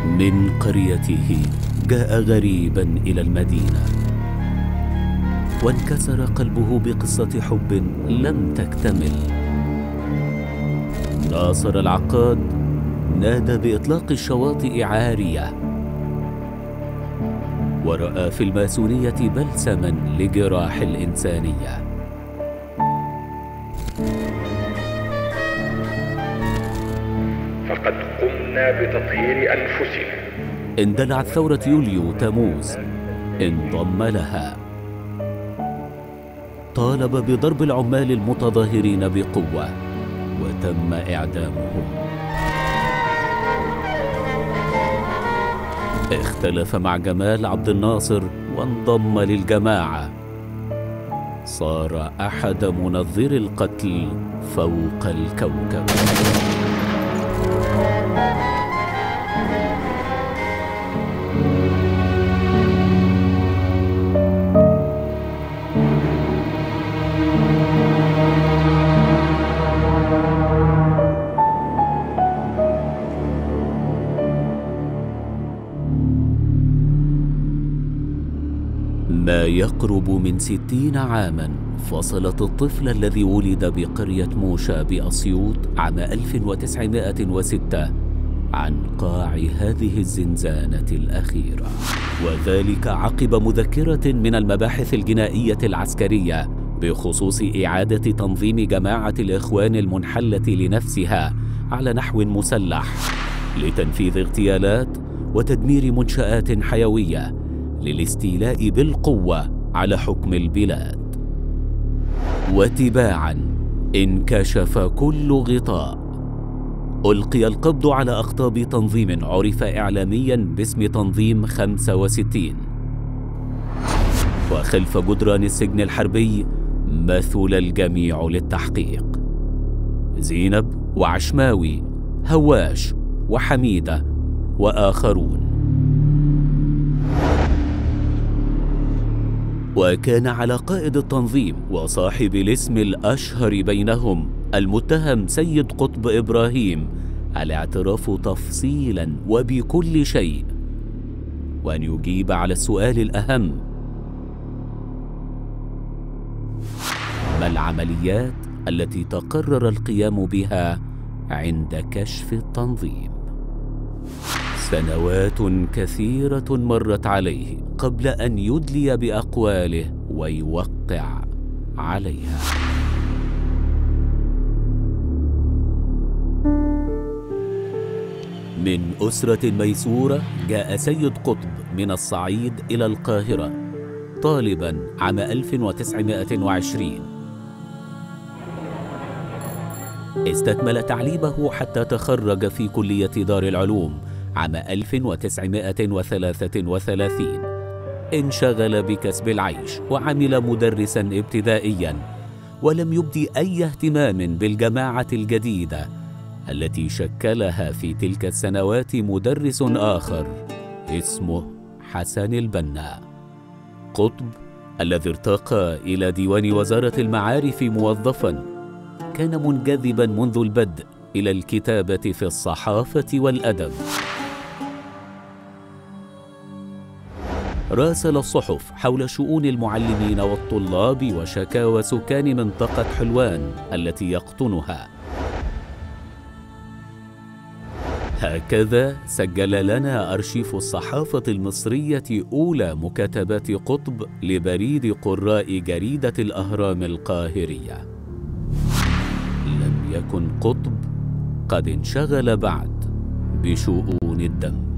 من قريته جاء غريبا الى المدينه وانكسر قلبه بقصه حب لم تكتمل ناصر العقاد نادى باطلاق الشواطئ عاريه وراى في الماسونيه بلسما لجراح الانسانيه فقد قمنا بتطهير أنفسنا اندلعت ثورة يوليو تموز انضم لها طالب بضرب العمال المتظاهرين بقوة وتم إعدامهم اختلف مع جمال عبد الناصر وانضم للجماعة صار أحد منظري القتل فوق الكوكب ما يقرب من ستين عاما فصلت الطفل الذي ولد بقرية موشا بأسيوط عام 1906 عن قاع هذه الزنزانة الأخيرة وذلك عقب مذكرة من المباحث الجنائية العسكرية بخصوص إعادة تنظيم جماعة الإخوان المنحلة لنفسها على نحو مسلح لتنفيذ اغتيالات وتدمير منشآت حيوية للاستيلاء بالقوة على حكم البلاد وتباعا انكشف كل غطاء ألقي القبض على أقطاب تنظيم عرف إعلاميا باسم تنظيم 65 وخلف جدران السجن الحربي مثل الجميع للتحقيق زينب وعشماوي هواش وحميدة وآخرون وكان على قائد التنظيم وصاحب الاسم الأشهر بينهم المتهم سيد قطب إبراهيم الاعتراف تفصيلا وبكل شيء وأن يجيب على السؤال الأهم ما العمليات التي تقرر القيام بها عند كشف التنظيم سنوات كثيرة مرت عليه قبل أن يدلي بأقواله ويوقع عليها من أسرة ميسورة جاء سيد قطب من الصعيد إلى القاهرة طالبا عام 1920 استكمل تعليمه حتى تخرج في كلية دار العلوم عام 1933 انشغل بكسب العيش وعمل مدرسا ابتدائيا ولم يبدي أي اهتمام بالجماعة الجديدة التي شكلها في تلك السنوات مدرس آخر اسمه حسن البنا قطب الذي ارتقى إلى ديوان وزارة المعارف موظفا كان منجذبا منذ البدء إلى الكتابة في الصحافة والأدب راسل الصحف حول شؤون المعلمين والطلاب وشكاوى سكان منطقة حلوان التي يقطنها هكذا سجل لنا أرشيف الصحافة المصرية أولى مكاتبات قطب لبريد قراء جريدة الأهرام القاهرية لم يكن قطب قد انشغل بعد بشؤون الدم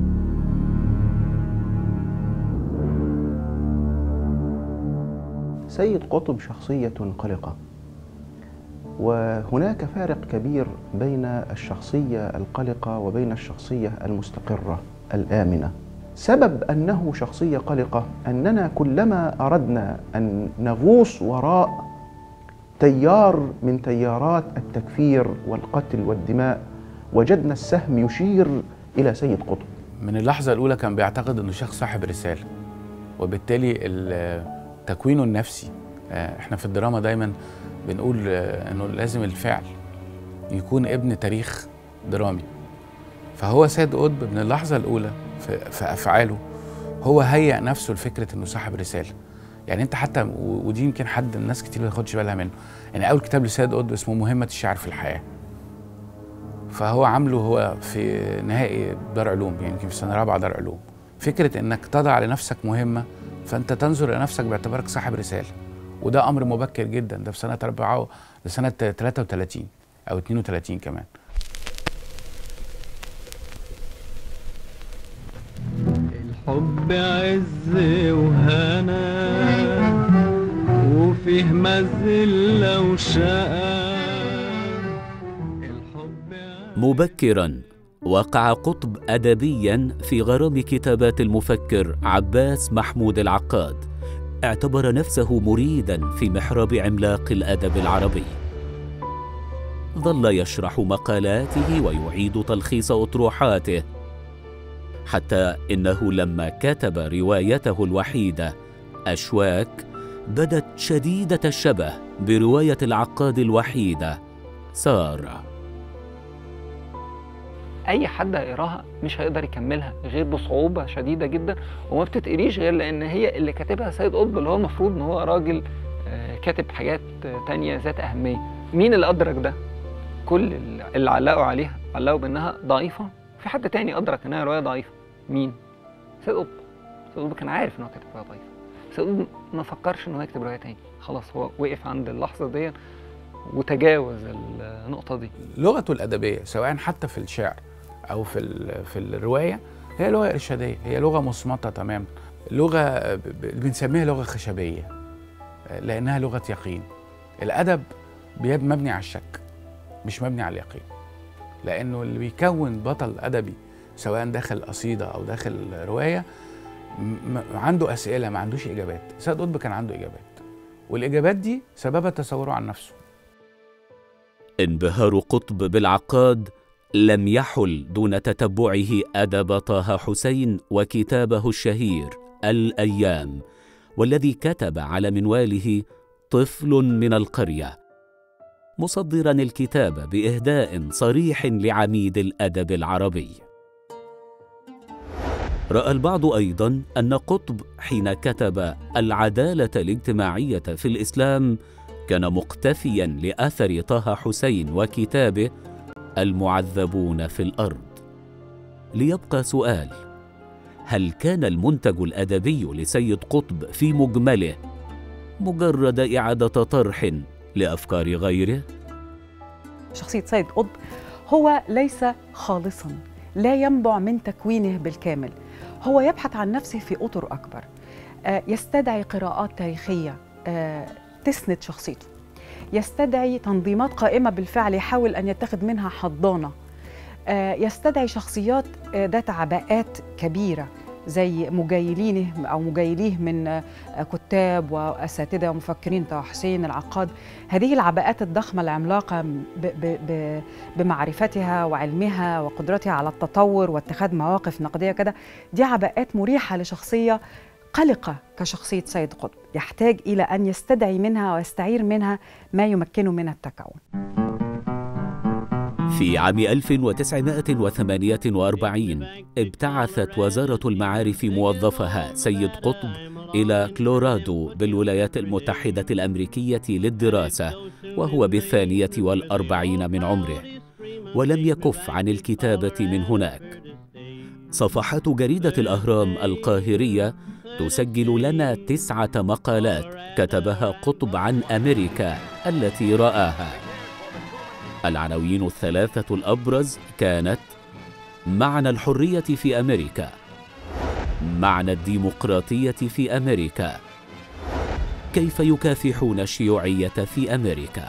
سيد قطب شخصية قلقة وهناك فارق كبير بين الشخصية القلقة وبين الشخصية المستقرة الآمنة سبب أنه شخصية قلقة أننا كلما أردنا أن نغوص وراء تيار من تيارات التكفير والقتل والدماء وجدنا السهم يشير إلى سيد قطب من اللحظة الأولى كان بيعتقد إنه شخص صاحب رسالة وبالتالي ال- تكوينه النفسي آه، احنا في الدراما دايما بنقول آه، انه لازم الفعل يكون ابن تاريخ درامي فهو سيد قطب من اللحظه الاولى في, في افعاله هو هيأ نفسه لفكره انه صاحب رساله يعني انت حتى و- ودي يمكن حد الناس كتير ما تاخدش بالها منه يعني اول كتاب لسيد قطب اسمه مهمه الشعر في الحياه فهو عامله هو في نهائي دار علوم يعني يمكن في سنه رابعه دار علوم فكره انك تضع لنفسك مهمه فانت تنظر الى نفسك باعتبارك صاحب رساله وده امر مبكر جدا ده في سنه 4 ده سنه 33 او 32 كمان الحب عز وهنا وفيه مذلة وشقا الحب مبكرا وقع قطب ادبيا في غرام كتابات المفكر عباس محمود العقاد اعتبر نفسه مريدا في محراب عملاق الادب العربي ظل يشرح مقالاته ويعيد تلخيص اطروحاته حتى انه لما كتب روايته الوحيده اشواك بدت شديده الشبه بروايه العقاد الوحيده ساره اي حد هيقراها مش هيقدر يكملها غير بصعوبه شديده جدا وما بتتقريش غير لان هي اللي كاتبها سيد قطب اللي هو المفروض ان هو راجل آه، كاتب حاجات آه، تانية ذات اهميه مين اللي ادرك ده كل اللي علقوا عليها علقوا بانها ضعيفه في حد تاني ادرك انها روايه ضعيفه مين سيد قطب سيد قطب كان عارف ان هو كاتب روايه ضعيفه سيد قطب ما فكرش ان هو يكتب روايه تاني خلاص هو وقف عند اللحظه دي وتجاوز النقطه دي لغته الادبيه سواء حتى في الشعر او في ال- في الروايه هي لغه ارشاديه هي لغه مصمته تماما لغه ب- ب- بنسميها لغه خشبيه لانها لغه يقين الادب بيب مبني على الشك مش مبني على اليقين لانه اللي بيكون بطل ادبي سواء داخل قصيده او داخل روايه م- م- عنده اسئله ما عندوش اجابات سيد قطب كان عنده اجابات والاجابات دي سببها تصوره عن نفسه انبهار قطب بالعقاد لم يحل دون تتبعه ادب طه حسين وكتابه الشهير الايام والذي كتب على منواله طفل من القريه مصدرا الكتاب باهداء صريح لعميد الادب العربي راى البعض ايضا ان قطب حين كتب العداله الاجتماعيه في الاسلام كان مقتفيا لاثر طه حسين وكتابه المعذبون في الارض ليبقى سؤال هل كان المنتج الادبي لسيد قطب في مجمله مجرد اعاده طرح لافكار غيره شخصية سيد قطب هو ليس خالصا لا ينبع من تكوينه بالكامل هو يبحث عن نفسه في أطر أكبر آه، يستدعي قراءات تاريخية آه، تسند شخصيته يستدعي تنظيمات قائمة بالفعل يحاول أن يتخذ منها حضانة آه، يستدعي شخصيات آه، ذات عباءات كبيرة زي مجايلينه أو مجايليه من آه، كتاب وأساتذة ومفكرين طه حسين العقاد هذه العباءات الضخمة العملاقة ب ب ب بمعرفتها وعلمها وقدرتها على التطور واتخاذ مواقف نقدية كده دي عباءات مريحة لشخصية قلقة كشخصية سيد قطب يحتاج إلى أن يستدعي منها ويستعير منها ما يمكنه من التكون في عام 1948 ابتعثت وزارة المعارف موظفها سيد قطب إلى كلورادو بالولايات المتحدة الأمريكية للدراسة وهو بالثانية والأربعين من عمره ولم يكف عن الكتابة من هناك صفحات جريدة الأهرام القاهرية تسجل لنا تسعة مقالات كتبها قطب عن أمريكا التي رآها العناوين الثلاثة الأبرز كانت معنى الحرية في أمريكا معنى الديمقراطية في أمريكا كيف يكافحون الشيوعية في أمريكا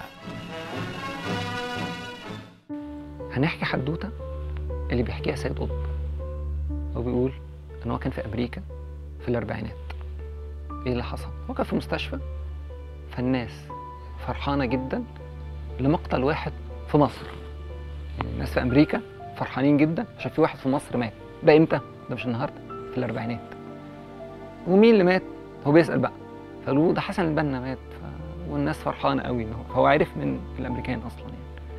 هنحكي حدوته اللي بيحكيها سيد قطب هو بيقول ان هو كان في امريكا في الاربعينات ايه اللي حصل هو كان في مستشفى فالناس فرحانه جدا لمقتل واحد في مصر يعني الناس في امريكا فرحانين جدا عشان في واحد في مصر مات ده امتى ده مش النهارده في الاربعينات ومين اللي مات هو بيسال بقى فقالوا له ده حسن البنا مات ف... والناس فرحانه قوي ان هو فهو عرف من الامريكان اصلا يعني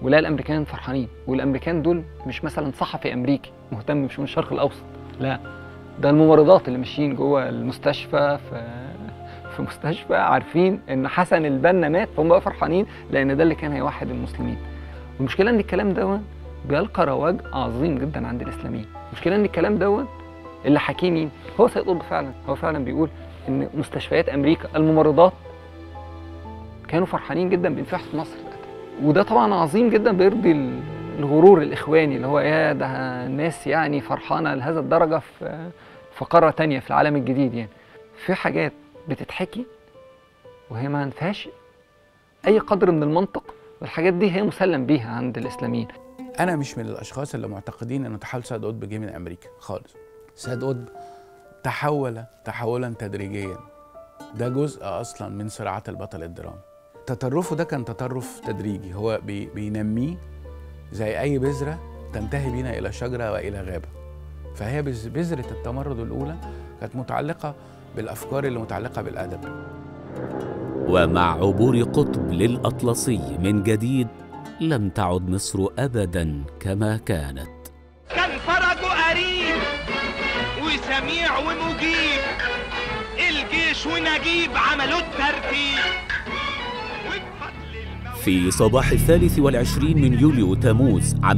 ولا الامريكان فرحانين والامريكان دول مش مثلا صحفي امريكي مهتم بشؤون الشرق الاوسط لا ده الممرضات اللي ماشيين جوه المستشفى في في مستشفى عارفين ان حسن البنا مات فهم بقى فرحانين لان ده اللي كان هيوحد المسلمين والمشكله ان الكلام ده بيلقى رواج عظيم جدا عند الاسلاميين المشكله ان الكلام ده اللي حكيه مين هو سيد قطب فعلا هو فعلا بيقول ان مستشفيات امريكا الممرضات كانوا فرحانين جدا بانفتاح في مصر وده طبعا عظيم جدا بيرضي الغرور الاخواني اللي هو يا ده الناس يعني فرحانه لهذا الدرجه في في قاره تانية في العالم الجديد يعني في حاجات بتتحكي وهي ما فيهاش اي قدر من المنطق والحاجات دي هي مسلم بيها عند الاسلاميين انا مش من الاشخاص اللي معتقدين ان تحول سيد قطب جه من امريكا خالص سيد قطب تحول تحولا تدريجيا ده جزء اصلا من صراعات البطل الدرامي تطرفه ده كان تطرف تدريجي هو بي بينميه زي اي بذره تنتهي بينا الى شجره والى غابه فهي بز- بذره التمرد الاولى كانت متعلقه بالافكار اللي متعلقه بالادب ومع عبور قطب للأطلسي من جديد لم تعد مصر أبدا كما كانت كان فرجه قريب وسميع ومجيب الجيش ونجيب عملوا الترتيب وبفضل المولى في صباح الثالث والعشرين من يوليو تموز عام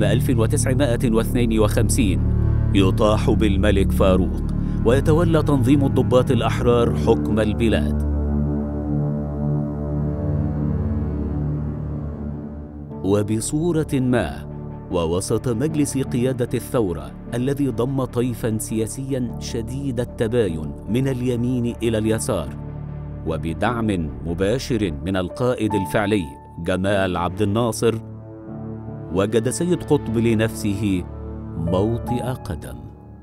1952 يطاح بالملك فاروق ويتولى تنظيم الضباط الأحرار حكم البلاد وبصورة ما ووسط مجلس قيادة الثورة الذي ضم طيفا سياسيا شديد التباين من اليمين إلى اليسار وبدعم مباشر من القائد الفعلي جمال عبد الناصر وجد سيد قطب لنفسه موطئ قدم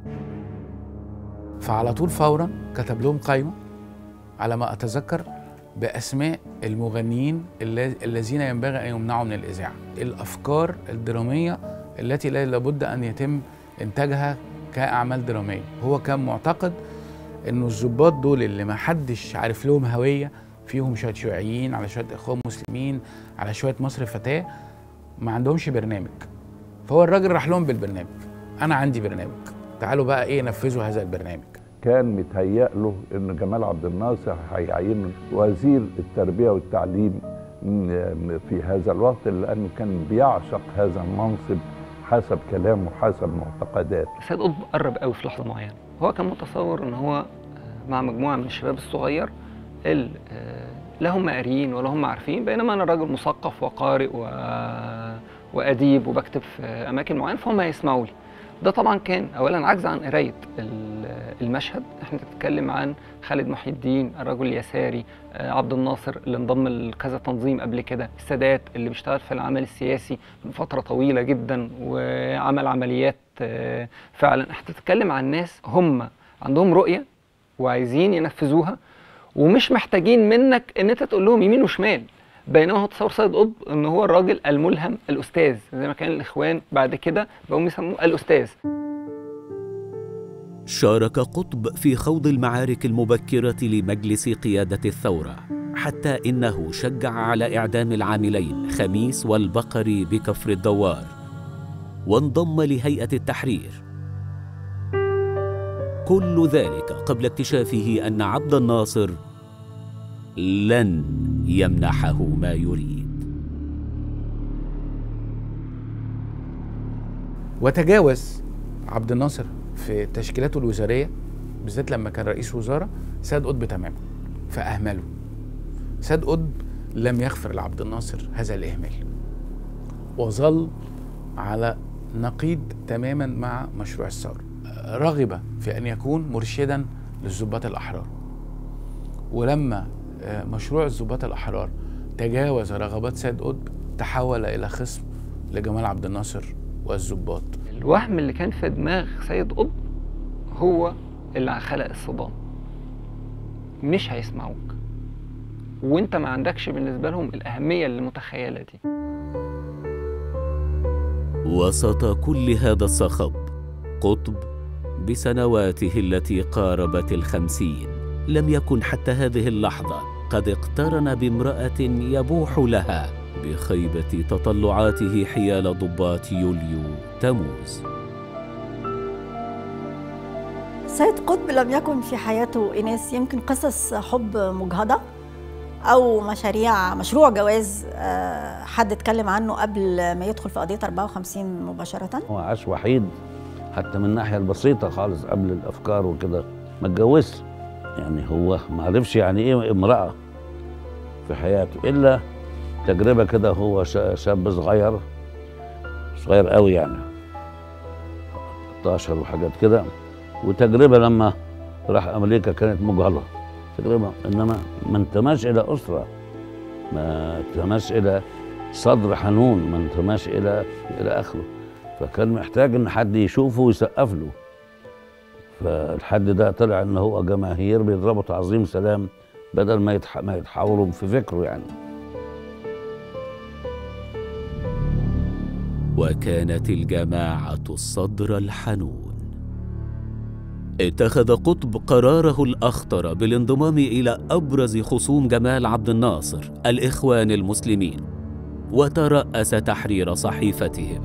فعلى طول فورا كتب لهم قائمه على ما اتذكر باسماء المغنيين الل- الذين ينبغي ان يمنعوا من الاذاعه الافكار الدراميه التي لا- لابد ان يتم انتاجها كاعمال دراميه هو كان معتقد انه الضباط دول اللي ما حدش عارف لهم هويه فيهم شويه شيوعيين على شويه اخوان مسلمين على شويه مصر فتاه ما عندهمش برنامج فهو الراجل راح لهم بالبرنامج انا عندي برنامج تعالوا بقى ايه نفذوا هذا البرنامج كان متهيأ له ان جمال عبد الناصر هيعينه وزير التربيه والتعليم م- في هذا الوقت لانه كان بيعشق هذا المنصب حسب كلامه حسب معتقداته سيد قطب قرب قوي في لحظه معينه هو كان متصور ان هو مع مجموعه من الشباب الصغير اللي لا هم قاريين ولا هم عارفين بينما انا راجل مثقف وقارئ و... واديب وبكتب في اماكن معينه فهم هيسمعوا لي ده طبعا كان اولا عجز عن قرايه ال- المشهد احنا بنتكلم عن خالد محي الدين الرجل اليساري آه، عبد الناصر اللي انضم لكذا تنظيم قبل كده السادات اللي بيشتغل في العمل السياسي من فتره طويله جدا وعمل عمليات آه، فعلا احنا بنتكلم عن ناس هم عندهم رؤيه وعايزين ينفذوها ومش محتاجين منك ان انت تقول لهم يمين وشمال بينما هو تصور سيد قطب ان هو الراجل الملهم الاستاذ زي ما كان الاخوان بعد كده بقوا يسموه الاستاذ شارك قطب في خوض المعارك المبكرة لمجلس قيادة الثورة حتى إنه شجع على إعدام العاملين خميس والبقري بكفر الدوار وانضم لهيئة التحرير كل ذلك قبل اكتشافه أن عبد الناصر لن يمنحه ما يريد وتجاوز عبد الناصر في تشكيلاته الوزاريه بالذات لما كان رئيس وزراء سيد قطب تماما فاهمله سيد قطب لم يغفر لعبد الناصر هذا الاهمال وظل على نقيض تماما مع مشروع الثوره رغب في ان يكون مرشدا للضباط الاحرار ولما آه، مشروع الضباط الاحرار تجاوز رغبات سيد قطب تحول الى خصم لجمال عبد الناصر والضباط الوهم اللي كان في دماغ سيد قطب هو اللي خلق الصدام مش هيسمعوك وانت ما عندكش بالنسبه لهم الاهميه اللي متخيله دي وسط كل هذا الصخب قطب بسنواته التي قاربت الخمسين لم يكن حتى هذه اللحظة قد اقترن بامرأة يبوح لها بخيبة تطلعاته حيال ضباط يوليو تموز سيد قطب لم يكن في حياته إناس يمكن قصص حب مجهضة أو مشاريع مشروع جواز آه، حد اتكلم عنه قبل ما يدخل في قضية 54 مباشرة هو عاش وحيد حتى من الناحيه البسيطه خالص قبل الافكار وكده ما اتجوزش يعني هو ما عرفش يعني ايه امراه في حياته الا تجربه كده هو شا- شاب صغير صغير قوي يعني 16 وحاجات كده وتجربه لما راح امريكا كانت مجهله تجربه انما ما انتماش الى اسره ما انتماش الى صدر حنون ما انتماش الى الى اخره فكان محتاج ان حد يشوفه ويسقف له فالحد ده طلع ان هو جماهير بيضربوا تعظيم سلام بدل ما يتح... ما يتحاوروا في فكره يعني وكانت الجماعة الصدر الحنون اتخذ قطب قراره الأخطر بالانضمام إلى أبرز خصوم جمال عبد الناصر الإخوان المسلمين وترأس تحرير صحيفتهم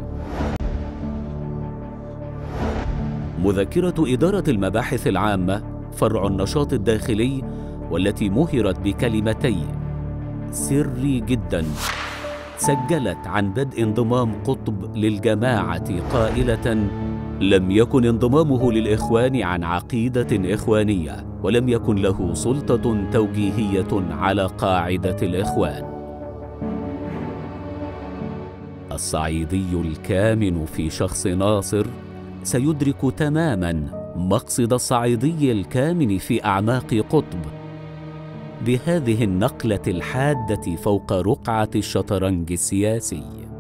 مذكرة إدارة المباحث العامة فرع النشاط الداخلي والتي مهرت بكلمتي سري جدا سجلت عن بدء انضمام قطب للجماعة قائلة لم يكن انضمامه للإخوان عن عقيدة إخوانية ولم يكن له سلطة توجيهية على قاعدة الإخوان الصعيدي الكامن في شخص ناصر سيدرك تماما مقصد الصعيدي الكامن في أعماق قطب بهذه النقلة الحادة فوق رقعة الشطرنج السياسي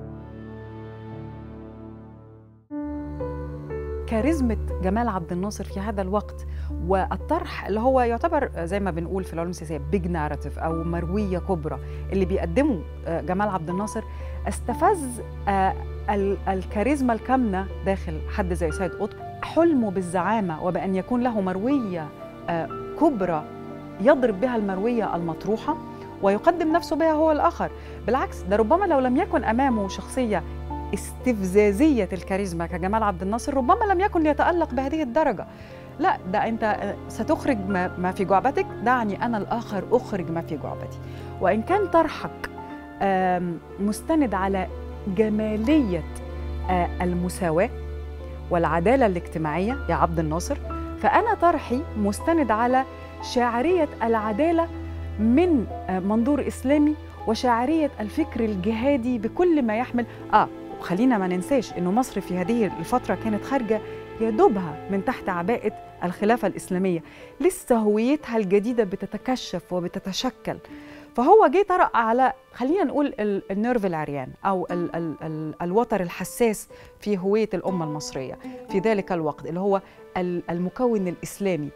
كاريزمة جمال عبد الناصر في هذا الوقت والطرح اللي هو يعتبر زي ما بنقول في العلوم السياسية بيج ناراتيف أو مروية كبرى اللي بيقدمه آه، جمال عبد الناصر استفز آه، ال- الكاريزما الكامنة داخل حد زي سيد قطب حلمه بالزعامة وبأن يكون له مروية آه، كبرى يضرب بها المروية المطروحة ويقدم نفسه بها هو الآخر بالعكس ده ربما لو لم يكن أمامه شخصية استفزازية الكاريزما كجمال عبد الناصر ربما لم يكن ليتألق بهذه الدرجة لا ده أنت ستخرج ما ما في جعبتك دعني أنا الآخر أخرج ما في جعبتي وإن كان طرحك آم، مستند على جمالية آه، المساواة والعدالة الاجتماعية يا عبد الناصر فأنا طرحي مستند على شاعرية العدالة من آه، منظور إسلامي وشاعرية الفكر الجهادي بكل ما يحمل آه وخلينا ما ننساش إنه مصر في هذه الفترة كانت خارجة يدوبها من تحت عباءة الخلافة الإسلامية لسه هويتها الجديدة بتتكشف وبتتشكل فهو جه طرق على خلينا نقول ال- النيرف العريان او ال ال ال الوتر الحساس في هويه الامه المصريه في ذلك الوقت اللي هو ال- المكون الاسلامي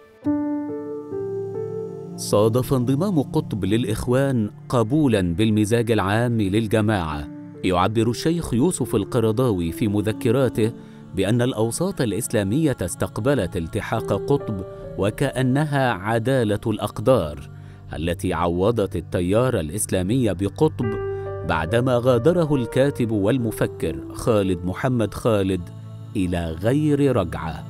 صادف انضمام قطب للإخوان قبولا بالمزاج العام للجماعة يعبر الشيخ يوسف القرضاوي في مذكراته بأن الأوساط الإسلامية استقبلت التحاق قطب وكأنها عدالة الأقدار التي عوضت التيار الإسلامي بقطب بعدما غادره الكاتب والمفكر خالد محمد خالد إلى غير رجعه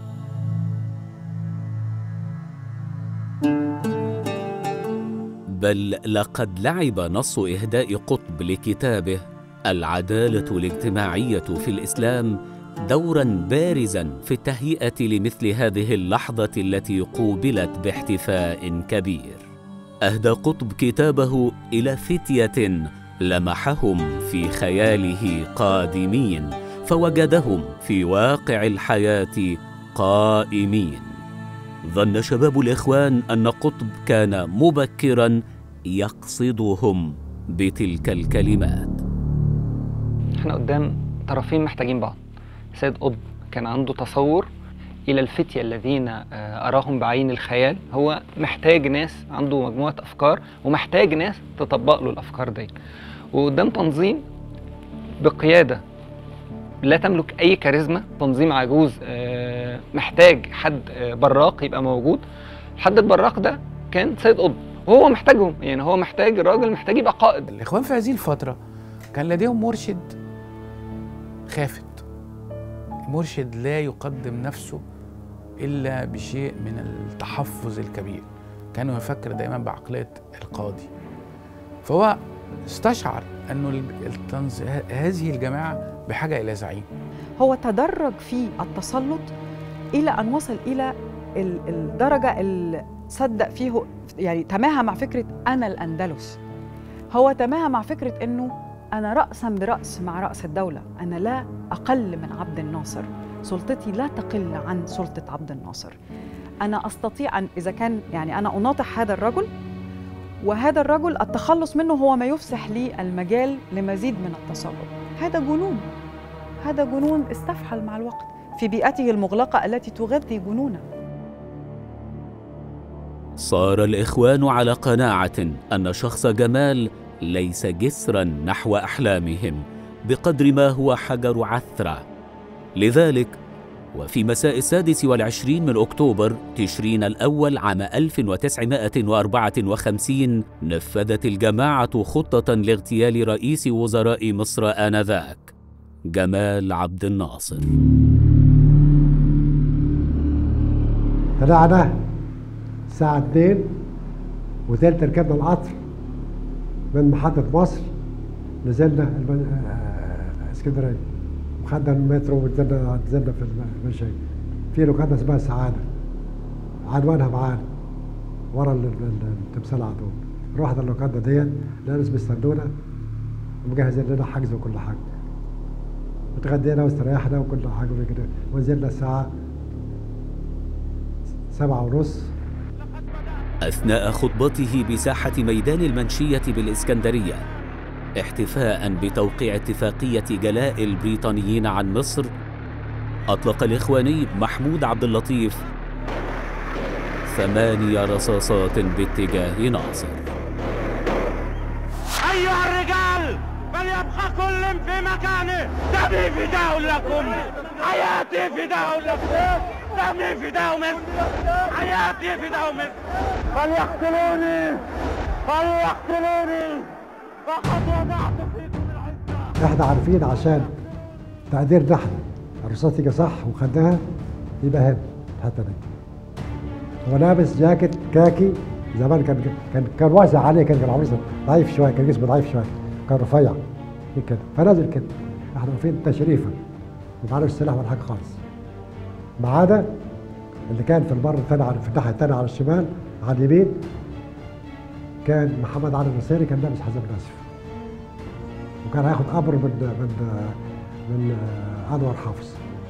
بل لقد لعب نص إهداء قطب لكتابه العدالة الاجتماعية في الإسلام دورا بارزا في التهيئة لمثل هذه اللحظة التي قوبلت باحتفاء كبير. أهدى قطب كتابه إلى فتية لمحهم في خياله قادمين فوجدهم في واقع الحياة قائمين. ظن شباب الإخوان أن قطب كان مبكرا يقصدهم بتلك الكلمات احنا قدام طرفين محتاجين بعض سيد قطب كان عنده تصور الى الفتية الذين آه، اراهم بعين الخيال هو محتاج ناس عنده مجموعة افكار ومحتاج ناس تطبق له الافكار دي وقدام تنظيم بقيادة لا تملك اي كاريزما تنظيم عجوز آه، محتاج حد آه، براق يبقى موجود الحد البراق ده كان سيد قطب وهو محتاجهم يعني هو محتاج الراجل محتاج يبقى قائد الاخوان في هذه الفتره كان لديهم مرشد خافت المرشد لا يقدم نفسه الا بشيء من التحفظ الكبير كانوا يفكر دائما بعقليه القاضي فهو استشعر انه التنز... هذه الجماعه بحاجه الى زعيم هو تدرج في التسلط الى ان وصل الى ال- الدرجه اللي صدق فيه يعني تماهى مع فكره انا الاندلس هو تماهى مع فكره انه انا راسا براس مع راس الدوله انا لا اقل من عبد الناصر سلطتي لا تقل عن سلطه عبد الناصر انا استطيع ان اذا كان يعني انا اناطح هذا الرجل وهذا الرجل التخلص منه هو ما يفسح لي المجال لمزيد من التسلط هذا جنون هذا جنون استفحل مع الوقت في بيئته المغلقه التي تغذي جنونه صار الإخوان على قناعة أن شخص جمال ليس جسرا نحو أحلامهم بقدر ما هو حجر عثرة لذلك وفي مساء السادس والعشرين من أكتوبر تشرين الأول عام 1954 نفذت الجماعة خطة لاغتيال رئيس وزراء مصر آنذاك جمال عبد الناصر طلعنا الساعة 2 وتلت ركبنا القطر من محطة مصر نزلنا الم- آه، اسكندرية وخدنا المترو ونزلنا نزلنا في المنشية في لوكاندا اسمها السعادة عنوانها معانا ورا ال- ال- التمثال على طول رحنا اللوكاندا ديت لقينا ناس بيستنونا ومجهزين لنا حجز وكل حاجة اتغدينا واستريحنا وكل حاجة كده ونزلنا الساعة سبعة ونص أثناء خطبته بساحة ميدان المنشية بالإسكندرية احتفاء بتوقيع اتفاقية جلاء البريطانيين عن مصر أطلق الإخواني محمود عبد اللطيف ثمانية رصاصات باتجاه ناصر أيها الرجال فليبقى كل في مكانه دمي فداء لكم حياتي فداء لكم دمي فداء مصر حياتي فداء مصر فليقتلوني فليقتلوني فقد وضعت فيكم العزة احنا عارفين عشان تقديرنا احنا الرصاص تيجي صح وخدناها يبقى هنا الحته دي هو لابس جاكيت كاكي زمان كان كان كان واسع عليه كان كان عمره ضعيف شويه كان جسمه ضعيف شويه كان رفيع كده فنازل كده احنا واقفين تشريفا ما معناش سلاح ولا حاجه خالص ما عدا اللي كان في المره الثانيه على- في الناحيه الثانيه على الشمال على اليمين كان محمد علي النصيري كان لابس حزام ناسف وكان هياخد امر من من من انور حافظ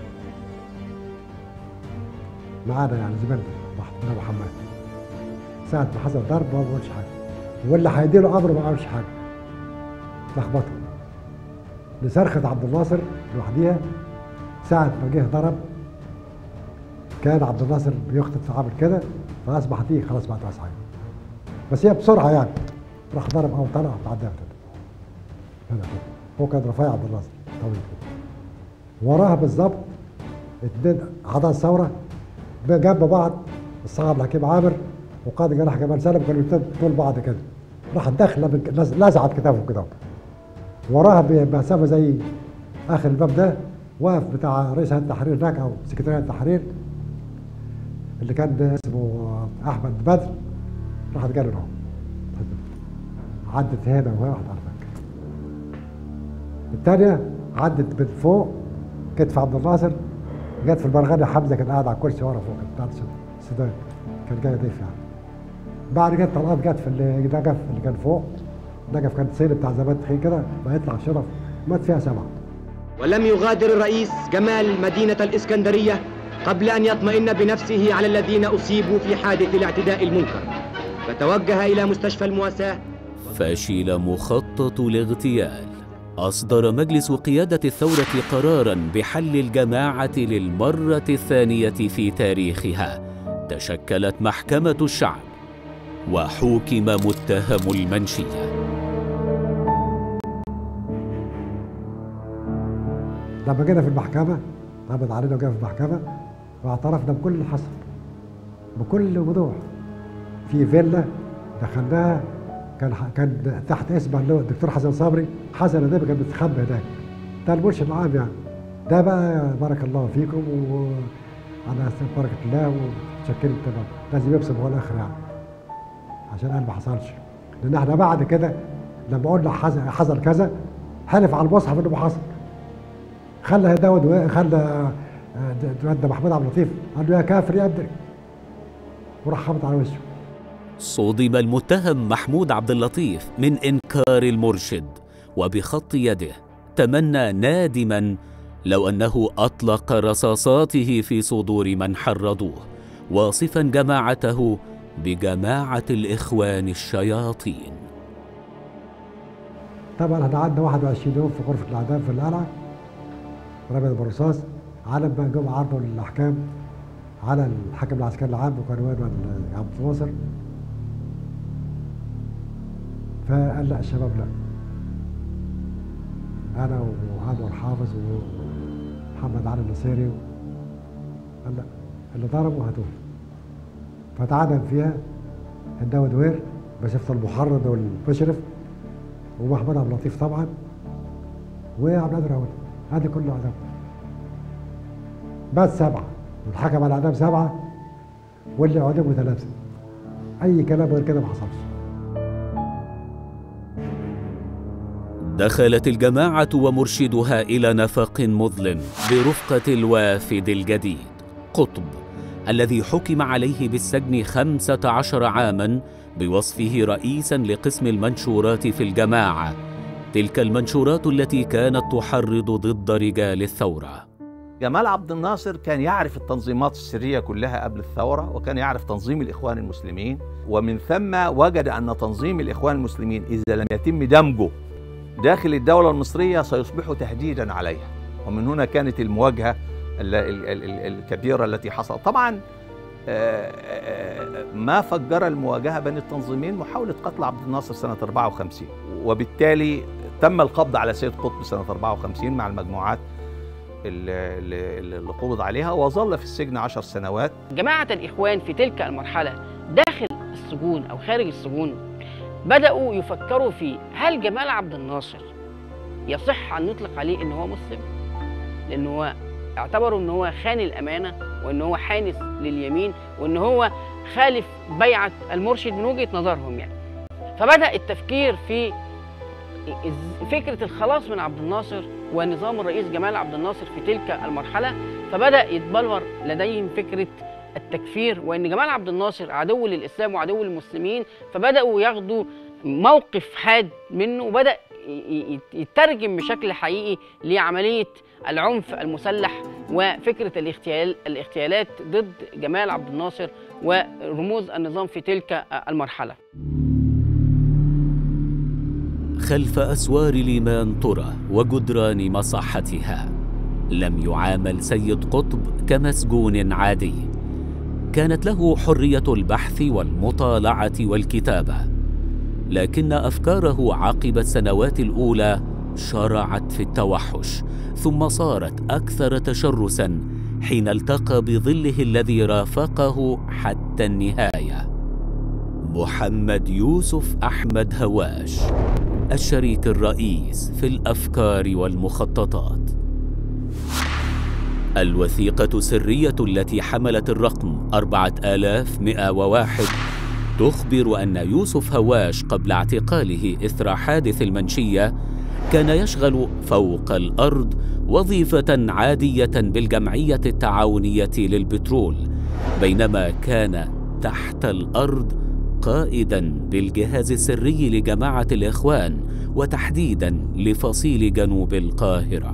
معانا يعني زميلنا محمد محمد ساعة ما حصل ضرب ما قالش حاجة واللي هيديله امر ما قالش حاجة لخبطه لصرخة عبد الناصر لوحديها ساعة ما جه ضرب كان عبد الناصر بيخطف عامل كده فاصبح دي خلاص ما عايز حاجة بس هي بسرعة يعني راح ضرب او طلع بعدها كده هنا كده. هو كان رفيع عبد الناصر طويل كده وراها بالظبط اتنين اعضاء الثوره جنب بعض الصعب الحكيم عامر وقائد جناح جمال سالم كانوا الاتنين طول بعض كده راحت داخله بك- لز- لزعت كتافه كده وراها بمسافه زي اخر الباب ده واقف بتاع رئيس هيئه التحرير هناك او سكرتير هيئه التحرير اللي كان اسمه احمد بدر راحت جري له عدت هنا وهي واحده على فكره الثانيه عدت من فوق كتف عبد الناصر جت في المرغني حمزه كان قاعد على الكرسي ورا فوق كان بتاع السودان كان جاي ضيف يعني بعد كده طلقات جت في اللي نجف اللي كان فوق نجف كان صيني بتاع زمان تخين كده ما يطلع شرف مات فيها سبعه ولم يغادر الرئيس جمال مدينة الإسكندرية قبل أن يطمئن بنفسه على الذين أصيبوا في حادث الاعتداء المنكر فتوجه إلى مستشفى المواساة فشل مخطط الاغتيال أصدر مجلس قيادة الثورة قرارا بحل الجماعة للمرة الثانية في تاريخها تشكلت محكمة الشعب وحوكم متهم المنشية لما جينا في المحكمه قبض علينا وجينا في المحكمه واعترفنا بكل اللي حصل بكل وضوح في فيلا دخلناها كان كان تحت اسم اللي هو الدكتور حسن صبري حسن النبي كان بيستخبى هناك ده المرشد العام يعني ده بقى بارك الله فيكم وعلى بركه الله ومتشكرين تمام لازم يبصم هو الاخر يعني عشان قال ما حصلش لان احنا بعد كده لما قلنا حصل, حصل كذا حلف على المصحف انه ما حصل خلى داود و- خلى آه، د- ده محمود عبد اللطيف قال له يا كافر يا ابني وراح خبط على وشه صدم المتهم محمود عبد اللطيف من انكار المرشد وبخط يده تمنى نادما لو انه اطلق رصاصاته في صدور من حرضوه واصفا جماعته بجماعه الاخوان الشياطين طبعا احنا قعدنا 21 يوم في غرفه الاعدام في القلعه رمينا بالرصاص على ما جم عرضوا الاحكام على الحكم العسكري العام وكان عبد الناصر فقال لا الشباب لا انا وانور حافظ ومحمد علي النصيري قال لا اللي ضربوا هاتوه فتعادم فيها هنداوي دوير بشفت المحرض والمشرف ومحمد عبد اللطيف طبعا وعبد القادر هون هذه كله اعدام بس سبعه والحكم على الاعدام سبعه واللي اعدموا ثلاثه اي كلام غير كده ما حصلش دخلت الجماعه ومرشدها الى نفق مظلم برفقه الوافد الجديد قطب الذي حكم عليه بالسجن خمسه عشر عاما بوصفه رئيسا لقسم المنشورات في الجماعه تلك المنشورات التي كانت تحرض ضد رجال الثوره جمال عبد الناصر كان يعرف التنظيمات السرية كلها قبل الثورة وكان يعرف تنظيم الإخوان المسلمين ومن ثم وجد أن تنظيم الإخوان المسلمين إذا لم يتم دمجه داخل الدولة المصرية سيصبح تهديدا عليها ومن هنا كانت المواجهة ال- ال- ال- ال- الكبيرة التي حصلت طبعا آه، آه، ما فجر المواجهة بين التنظيمين محاولة قتل عبد الناصر سنة 54 وبالتالي تم القبض على سيد قطب سنة 54 مع المجموعات اللي اللي- اللي قبض عليها وظل في السجن عشر سنوات جماعة الإخوان في تلك المرحلة داخل السجون أو خارج السجون بدأوا يفكروا في هل جمال عبد الناصر يصح أن نطلق عليه أنه هو مسلم؟ لأن هو اعتبروا أنه هو خان الأمانة وأنه هو حانس لليمين وأنه هو خالف بيعة المرشد من وجهة نظرهم يعني فبدأ التفكير في إز- فكرة الخلاص من عبد الناصر ونظام الرئيس جمال عبد الناصر في تلك المرحلة فبدأ يتبلور لديهم فكرة التكفير وأن جمال عبد الناصر عدو للإسلام وعدو للمسلمين فبدأوا ياخدوا موقف حاد منه وبدأ ي- ي- يترجم بشكل حقيقي لعملية العنف المسلح وفكرة الاغتيال الاغتيالات ضد جمال عبد الناصر ورموز النظام في تلك المرحلة خلف اسوار ليمانطره وجدران مصحتها لم يعامل سيد قطب كمسجون عادي كانت له حريه البحث والمطالعه والكتابه لكن افكاره عقب السنوات الاولى شرعت في التوحش ثم صارت اكثر تشرسا حين التقى بظله الذي رافقه حتى النهايه محمد يوسف احمد هواش الشريك الرئيس في الافكار والمخططات الوثيقه سريه التي حملت الرقم 4101 تخبر ان يوسف هواش قبل اعتقاله اثر حادث المنشيه كان يشغل فوق الارض وظيفه عاديه بالجمعيه التعاونيه للبترول بينما كان تحت الارض قائدا بالجهاز السري لجماعه الاخوان وتحديدا لفصيل جنوب القاهره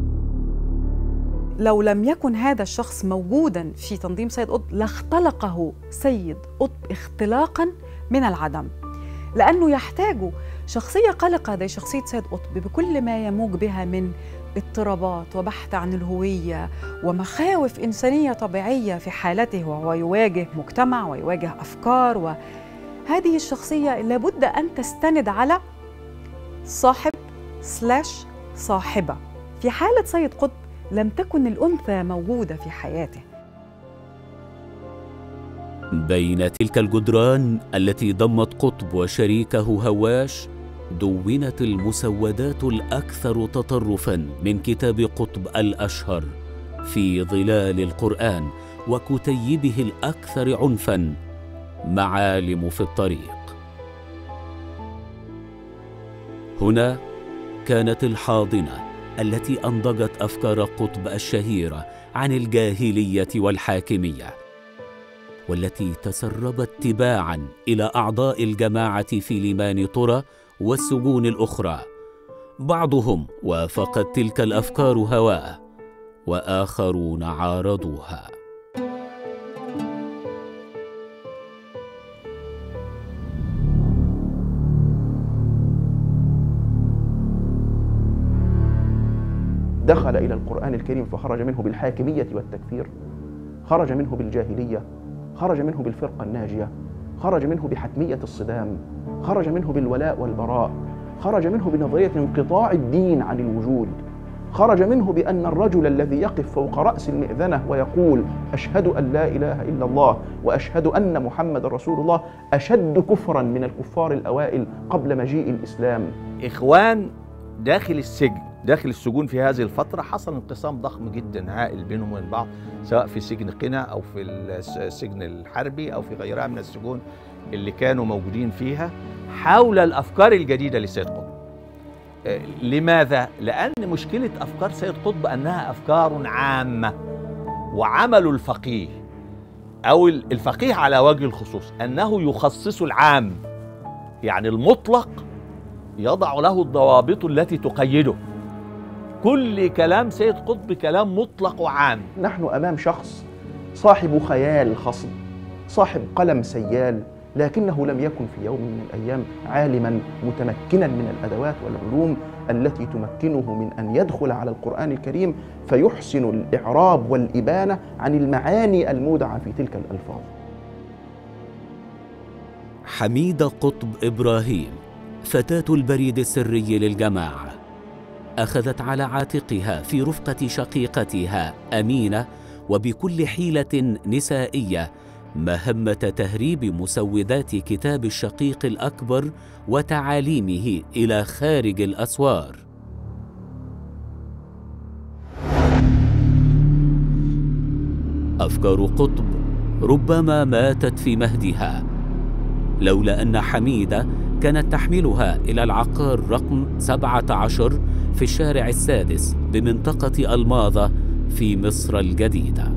لو لم يكن هذا الشخص موجودا في تنظيم سيد قطب لاختلقه سيد قطب اختلاقا من العدم لانه يحتاج شخصيه قلقه زي شخصيه سيد قطب بكل ما يموج بها من اضطرابات وبحث عن الهويه ومخاوف انسانيه طبيعيه في حالته وهو يواجه مجتمع ويواجه افكار وهذه الشخصيه لابد ان تستند على صاحب سلاش صاحبه في حاله سيد قطب لم تكن الانثى موجوده في حياته بين تلك الجدران التي ضمت قطب وشريكه هواش دونت المسودات الاكثر تطرفا من كتاب قطب الاشهر في ظلال القران وكتيبه الاكثر عنفا معالم في الطريق هنا كانت الحاضنه التي انضجت افكار قطب الشهيره عن الجاهليه والحاكميه والتي تسربت تباعا الى اعضاء الجماعه في لمان طرى والسجون الاخرى بعضهم وافقت تلك الافكار هواه واخرون عارضوها دخل إلى القرآن الكريم فخرج منه بالحاكمية والتكفير خرج منه بالجاهلية خرج منه بالفرقة الناجية خرج منه بحتمية الصدام خرج منه بالولاء والبراء خرج منه بنظرية انقطاع الدين عن الوجود خرج منه بأن الرجل الذي يقف فوق رأس المئذنة ويقول أشهد أن لا إله إلا الله وأشهد أن محمد رسول الله أشد كفرا من الكفار الأوائل قبل مجيء الإسلام إخوان داخل السجن داخل السجون في هذه الفترة حصل انقسام ضخم جدا عائل بينهم وبين بعض سواء في سجن قنا أو في السجن الحربي أو في غيرها من السجون اللي كانوا موجودين فيها حول الأفكار الجديدة لسيد قطب آه، لماذا؟ لأن مشكلة أفكار سيد قطب أنها أفكار عامة وعمل الفقيه أو الفقيه على وجه الخصوص أنه يخصص العام يعني المطلق يضع له الضوابط التي تقيده كل كلام سيد قطب كلام مطلق وعام نحن أمام شخص صاحب خيال خصب صاحب قلم سيال لكنه لم يكن في يوم من الأيام عالما متمكنا من الأدوات والعلوم التي تمكنه من أن يدخل على القرآن الكريم فيحسن الإعراب والإبانة عن المعاني المودعة في تلك الألفاظ حميدة قطب إبراهيم فتاة البريد السري للجماعة أخذت على عاتقها في رفقة شقيقتها أمينة وبكل حيلة نسائية مهمة تهريب مسودات كتاب الشقيق الأكبر وتعاليمه إلى خارج الأسوار أفكار قطب ربما ماتت في مهدها لولا أن حميدة كانت تحملها إلى العقار رقم 17 في الشارع السادس بمنطقة الماظة في مصر الجديدة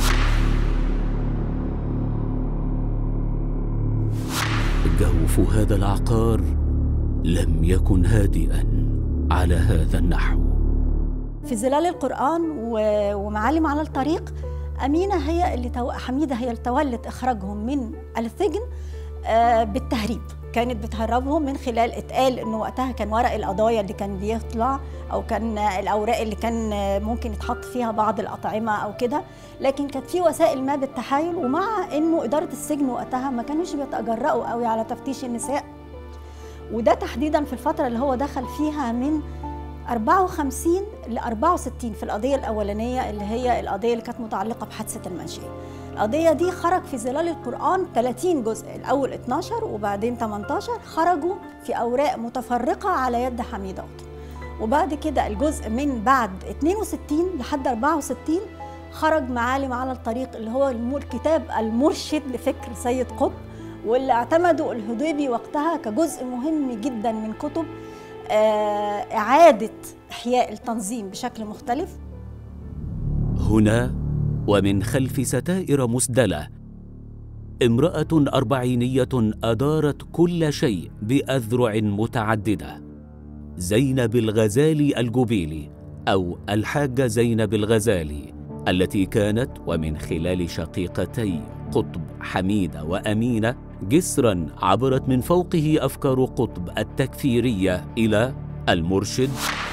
جوف هذا العقار لم يكن هادئا على هذا النحو في ظلال القرآن و- ومعالم على الطريق أمينة هي اللي تو... حميدة هي اللي تولت إخراجهم من السجن آه، بالتهريب كانت بتهربهم من خلال اتقال انه وقتها كان ورق القضايا اللي كان بيطلع او كان الاوراق اللي كان ممكن يتحط فيها بعض الاطعمه او كده لكن كانت في وسائل ما بالتحايل ومع انه اداره السجن وقتها ما كانوش بيتجرأوا قوي على تفتيش النساء وده تحديدا في الفتره اللي هو دخل فيها من 54 ل 64 في القضيه الاولانيه اللي هي القضيه اللي كانت متعلقه بحادثه المنشيه القضيه دي خرج في ظلال القران 30 جزء الاول 12 وبعدين 18 خرجوا في اوراق متفرقه على يد حميده قطب وبعد كده الجزء من بعد 62 لحد 64 خرج معالم على الطريق اللي هو الم- الكتاب المرشد لفكر سيد قطب واللي اعتمدوا الهضيبي وقتها كجزء مهم جدا من كتب آه، إعادة إحياء التنظيم بشكل مختلف هنا ومن خلف ستائر مسدله امراه اربعينيه ادارت كل شيء باذرع متعدده زينب الغزالي الجبيلي او الحاجه زينب الغزالي التي كانت ومن خلال شقيقتي قطب حميده وامينه جسرا عبرت من فوقه افكار قطب التكفيريه الى المرشد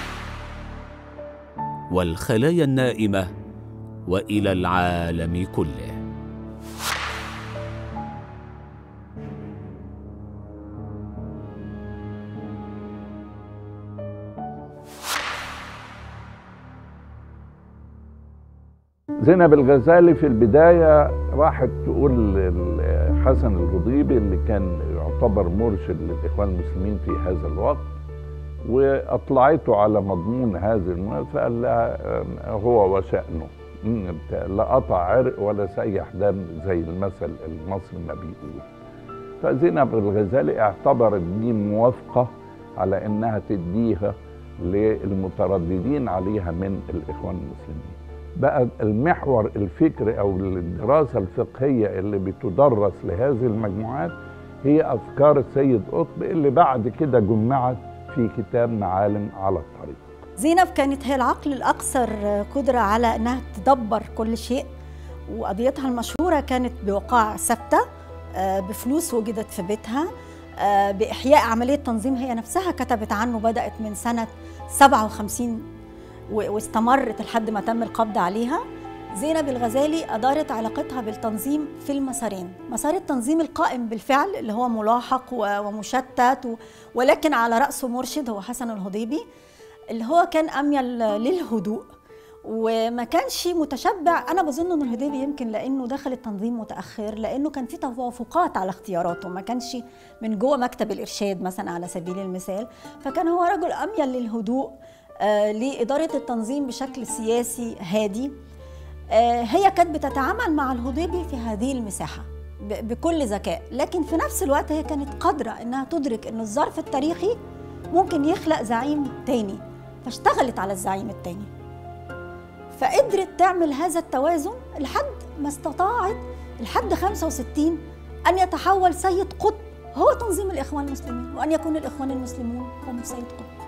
والخلايا النائمه والى العالم كله زينب الغزالي في البداية راحت تقول حسن الهضيبي اللي كان يعتبر مرشد للإخوان المسلمين في هذا الوقت وأطلعته على مضمون هذه المناسبة فقال لها هو وشأنه لا قطع عرق ولا سيح دم زي المثل المصري ما بيقول فزينب الغزالي اعتبرت دي موافقة على انها تديها للمترددين عليها من الاخوان المسلمين بقى المحور الفكري او الدراسه الفقهيه اللي بتدرس لهذه المجموعات هي افكار السيد قطب اللي بعد كده جمعت في كتاب معالم على الطريق زينب كانت هي العقل الأكثر قدرة على أنها تدبر كل شيء وقضيتها المشهورة كانت بوقائع ثابتة بفلوس وجدت في بيتها بإحياء عملية تنظيم هي نفسها كتبت عنه بدأت من سنة 57 واستمرت لحد ما تم القبض عليها زينب الغزالي أدارت علاقتها بالتنظيم في المسارين مسار التنظيم القائم بالفعل اللي هو ملاحق ومشتت ولكن على رأسه مرشد هو حسن الهضيبي اللي هو كان اميل للهدوء وما كانش متشبع انا بظن ان الهضيبي يمكن لانه دخل التنظيم متاخر لانه كان في توافقات على اختياراته ما كانش من جوه مكتب الارشاد مثلا على سبيل المثال فكان هو رجل اميل للهدوء آه لاداره التنظيم بشكل سياسي هادي آه هي كانت بتتعامل مع الهضيبي في هذه المساحه بكل ذكاء لكن في نفس الوقت هي كانت قادره انها تدرك ان الظرف التاريخي ممكن يخلق زعيم تاني فاشتغلت على الزعيم التاني فقدرت تعمل هذا التوازن لحد ما استطاعت لحد 65 أن يتحول سيد قطب هو تنظيم الإخوان المسلمين وأن يكون الإخوان المسلمون هم سيد قطب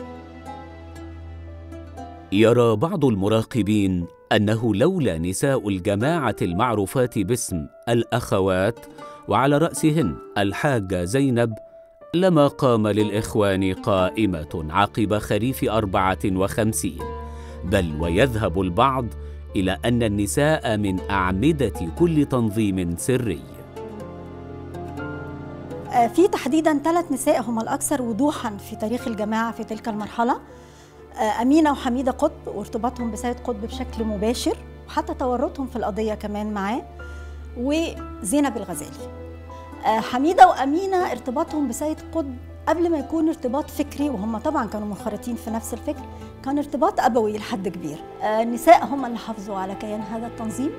يرى بعض المراقبين أنه لولا نساء الجماعة المعروفات باسم الأخوات وعلى رأسهن الحاجة زينب لما قام للإخوان قائمة عقب خريف أربعة وخمسين بل ويذهب البعض إلى أن النساء من أعمدة كل تنظيم سري في تحديدا ثلاث نساء هم الأكثر وضوحا في تاريخ الجماعة في تلك المرحلة أمينة وحميدة قطب وارتباطهم بسيد قطب بشكل مباشر وحتى تورطهم في القضية كمان معاه وزينب الغزالي حميدة وأمينة ارتباطهم بسيد قطب قبل ما يكون ارتباط فكري وهم طبعا كانوا منخرطين في نفس الفكر كان ارتباط أبوي لحد كبير النساء هم اللي حافظوا على كيان هذا التنظيم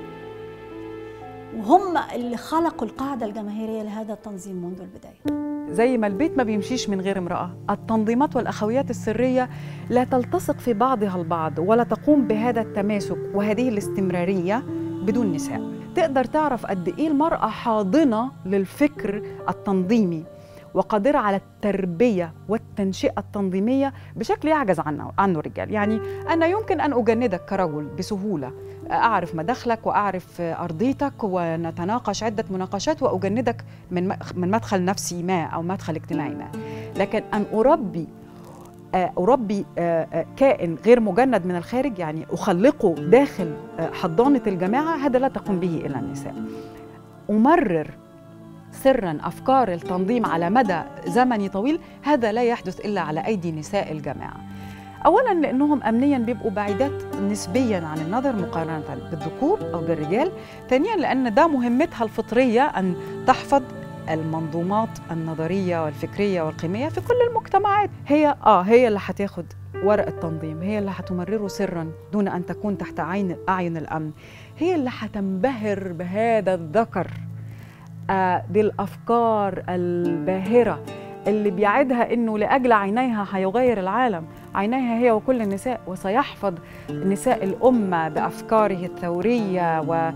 وهم اللي خلقوا القاعدة الجماهيرية لهذا التنظيم منذ البداية زي ما البيت ما بيمشيش من غير امرأة التنظيمات والأخويات السرية لا تلتصق في بعضها البعض ولا تقوم بهذا التماسك وهذه الاستمرارية بدون نساء تقدر تعرف قد ايه المراه حاضنه للفكر التنظيمي وقادره على التربيه والتنشئه التنظيميه بشكل يعجز عنه عنه الرجال يعني انا يمكن ان اجندك كرجل بسهوله اعرف مداخلك واعرف ارضيتك ونتناقش عده مناقشات واجندك من من مدخل نفسي ما او مدخل اجتماعي ما لكن ان اربي أربي كائن غير مجند من الخارج يعني أخلقه داخل حضانة الجماعة هذا لا تقوم به إلا النساء أمرر سرا أفكار التنظيم على مدى زمني طويل هذا لا يحدث إلا على أيدي نساء الجماعة أولا لأنهم أمنيا بيبقوا بعيدات نسبيا عن النظر مقارنة بالذكور أو بالرجال ثانيا لأن ده مهمتها الفطرية أن تحفظ المنظومات النظريه والفكريه والقيميه في كل المجتمعات هي اه هي اللي هتاخد ورق التنظيم هي اللي هتمرره سرا دون ان تكون تحت عين اعين الامن هي اللي هتنبهر بهذا الذكر آه بالافكار الباهره اللي بيعدها انه لاجل عينيها هيغير العالم عينيها هي وكل النساء وسيحفظ نساء الامه بافكاره الثوريه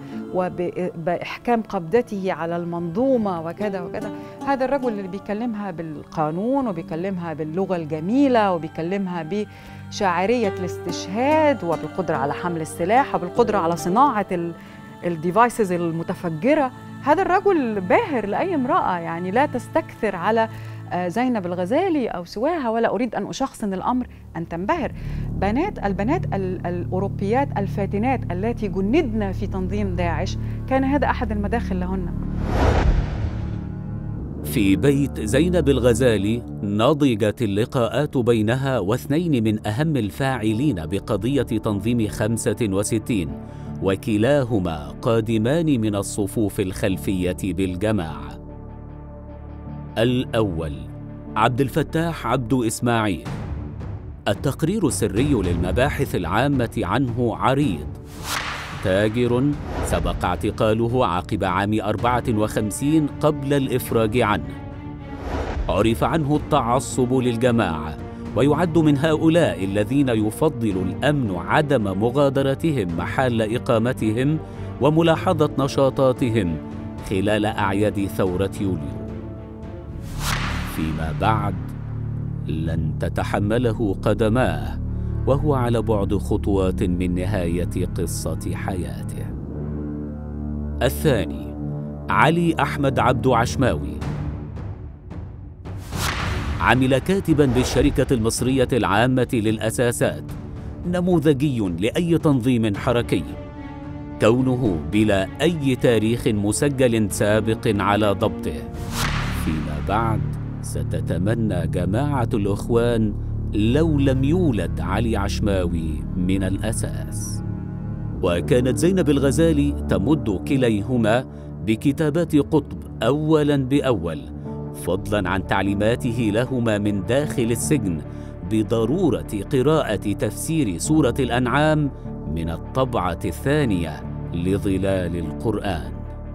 وباحكام قبضته على المنظومه وكذا وكذا هذا الرجل اللي بيكلمها بالقانون وبيكلمها باللغه الجميله وبيكلمها بشاعريه الاستشهاد وبالقدره على حمل السلاح وبالقدره على صناعه الديفايسز المتفجره هذا الرجل باهر لاي امراه يعني لا تستكثر على زينب الغزالي او سواها ولا اريد ان اشخصن الامر ان تنبهر بنات البنات الاوروبيات الفاتنات التي جندن في تنظيم داعش كان هذا احد المداخل لهن في بيت زينب الغزالي نضجت اللقاءات بينها واثنين من أهم الفاعلين بقضية تنظيم 65 وكلاهما قادمان من الصفوف الخلفيه بالجماعه الاول عبد الفتاح عبد اسماعيل التقرير السري للمباحث العامه عنه عريض تاجر سبق اعتقاله عقب عام 54 قبل الإفراج عنه عرف عنه التعصب للجماعة ويعد من هؤلاء الذين يفضل الأمن عدم مغادرتهم محل إقامتهم وملاحظة نشاطاتهم خلال أعياد ثورة يوليو فيما بعد لن تتحمله قدماه وهو على بعد خطوات من نهايه قصه حياته الثاني علي احمد عبد عشماوي عمل كاتبا بالشركه المصريه العامه للاساسات نموذجي لاي تنظيم حركي كونه بلا اي تاريخ مسجل سابق على ضبطه فيما بعد ستتمنى جماعه الاخوان لو لم يولد علي عشماوي من الاساس وكانت زينب الغزالي تمد كليهما بكتابات قطب اولا باول فضلا عن تعليماته لهما من داخل السجن بضروره قراءه تفسير سوره الانعام من الطبعه الثانيه لظلال القران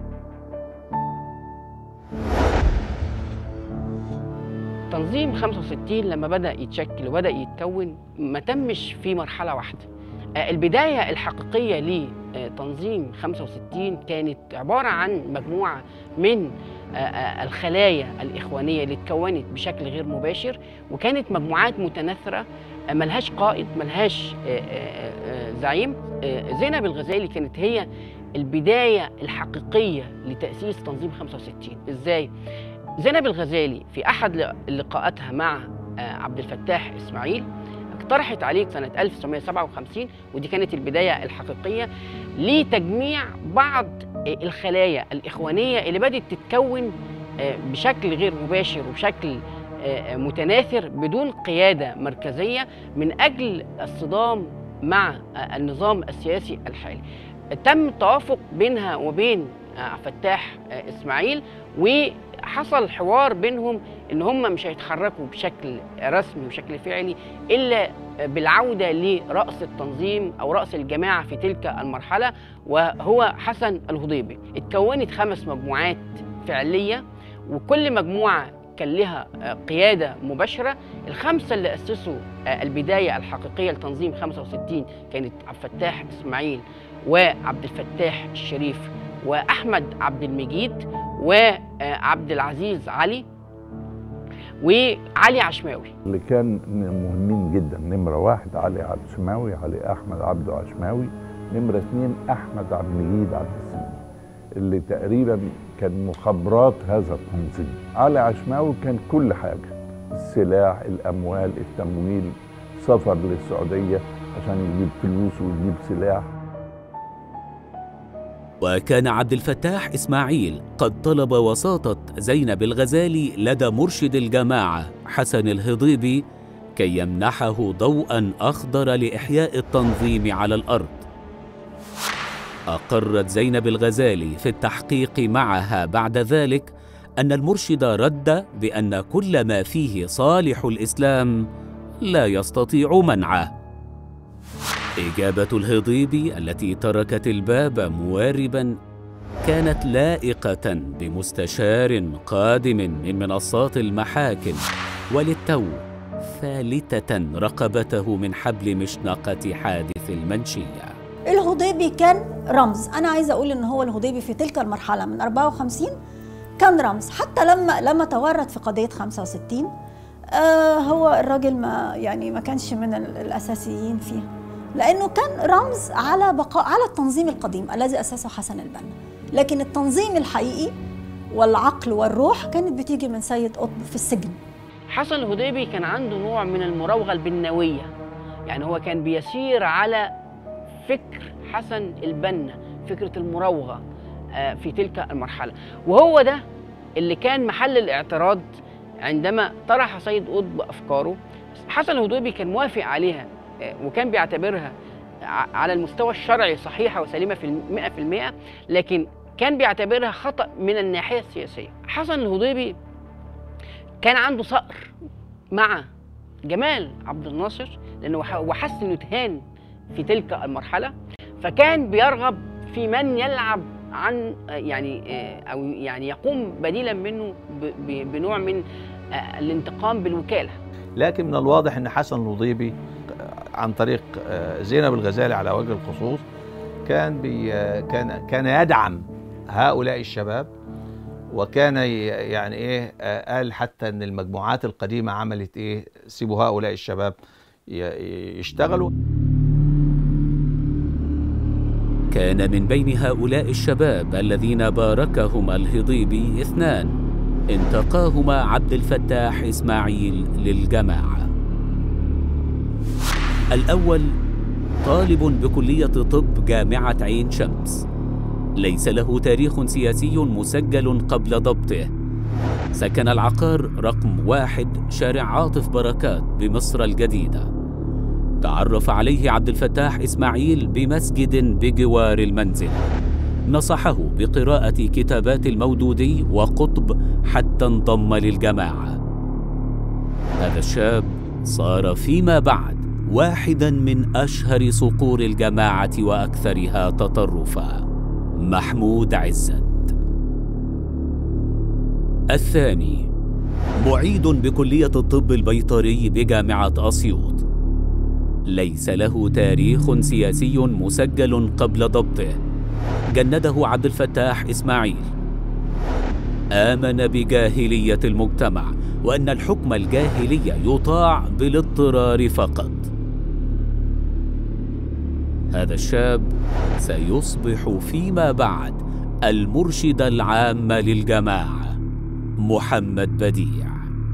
تنظيم 65 لما بدأ يتشكل وبدأ يتكون ما تمش في مرحلة واحدة آه، البداية الحقيقية لتنظيم 65 كانت عبارة عن مجموعة من آه، آه، الخلايا الإخوانية اللي اتكونت بشكل غير مباشر وكانت مجموعات متناثرة آه، ملهاش قائد ملهاش آه، آه، آه، زعيم آه، زينب الغزالي كانت هي البداية الحقيقية لتأسيس تنظيم 65 إزاي؟ زينب الغزالي في أحد لقاءاتها مع آه، عبد الفتاح إسماعيل اقترحت عليه سنة 1957 ودي كانت البداية الحقيقية لتجميع بعض آه، الخلايا الإخوانية اللي بدأت تتكون آه، بشكل غير مباشر وبشكل آه، متناثر بدون قيادة مركزية من أجل الصدام مع آه، النظام السياسي الحالي تم التوافق بينها وبين آه، فتاح آه، إسماعيل وحصل حوار بينهم ان هم مش هيتحركوا بشكل رسمي وبشكل فعلي الا بالعوده لراس التنظيم او راس الجماعه في تلك المرحله وهو حسن الهضيبي اتكونت خمس مجموعات فعليه وكل مجموعه كان لها آه، قياده مباشره الخمسه اللي اسسوا آه، البدايه الحقيقيه لتنظيم 65 كانت عبد الفتاح اسماعيل وعبد الفتاح الشريف واحمد عبد المجيد وعبد العزيز علي وعلي عشماوي اللي كان مهمين جدا نمرة واحد علي عبد الشماوي علي أحمد عبد عشماوي نمرة اثنين أحمد عبد المجيد عبد السليم اللي تقريبا كان مخابرات هذا التنظيم علي عشماوي كان كل حاجة السلاح الأموال التمويل سفر للسعودية عشان يجيب فلوس ويجيب سلاح وكان عبد الفتاح اسماعيل قد طلب وساطه زينب الغزالي لدى مرشد الجماعه حسن الهضيبي كي يمنحه ضوءا اخضر لاحياء التنظيم على الارض اقرت زينب الغزالي في التحقيق معها بعد ذلك ان المرشد رد بان كل ما فيه صالح الاسلام لا يستطيع منعه إجابة الهضيبي التي تركت الباب مواربا كانت لائقة بمستشار قادم من منصات المحاكم وللتو فالتة رقبته من حبل مشنقة حادث المنشية الهضيبي كان رمز انا عايزه اقول ان هو الهضيبي في تلك المرحله من 54 كان رمز حتى لما لما تورط في قضيه 65 آه هو الراجل ما يعني ما كانش من ال- الاساسيين فيها لانه كان رمز على بقاء على التنظيم القديم الذي اسسه حسن البنا لكن التنظيم الحقيقي والعقل والروح كانت بتيجي من سيد قطب في السجن حسن الهضيبي كان عنده نوع من المراوغه البنويه يعني هو كان بيسير على فكر حسن البنا فكره المراوغه آه، في تلك المرحله وهو ده اللي كان محل الاعتراض عندما طرح سيد قطب افكاره حسن الهضيبي كان موافق عليها آه، وكان بيعتبرها ع- على المستوى الشرعي صحيحه وسليمه في المئة في المئة لكن كان بيعتبرها خطا من الناحيه السياسيه حسن الهضيبي كان عنده صقر مع جمال عبد الناصر لانه ح- هو حس انه اتهان في تلك المرحله فكان بيرغب في من يلعب عن يعني آه، او يعني يقوم بديلا منه ب- ب- بنوع من آه، الانتقام بالوكاله لكن من الواضح ان حسن الهضيبي عن طريق آه، زينب الغزالي على وجه الخصوص كان بي آه، كان كان يدعم هؤلاء الشباب وكان ي- يعني ايه آه، قال حتى ان المجموعات القديمه عملت ايه سيبوا هؤلاء الشباب ي- يشتغلوا كان من بين هؤلاء الشباب الذين باركهم الهضيبي اثنان انتقاهما عبد الفتاح اسماعيل للجماعه الاول طالب بكليه طب جامعه عين شمس ليس له تاريخ سياسي مسجل قبل ضبطه سكن العقار رقم واحد شارع عاطف بركات بمصر الجديده تعرف عليه عبد الفتاح اسماعيل بمسجد بجوار المنزل نصحه بقراءه كتابات المودودي وقطب حتى انضم للجماعه هذا الشاب صار فيما بعد واحدا من اشهر صقور الجماعه واكثرها تطرفا محمود عزت الثاني معيد بكليه الطب البيطري بجامعه اسيوط ليس له تاريخ سياسي مسجل قبل ضبطه جنده عبد الفتاح اسماعيل امن بجاهليه المجتمع وان الحكم الجاهلي يطاع بالاضطرار فقط هذا الشاب سيصبح فيما بعد المرشد العام للجماعه محمد بديع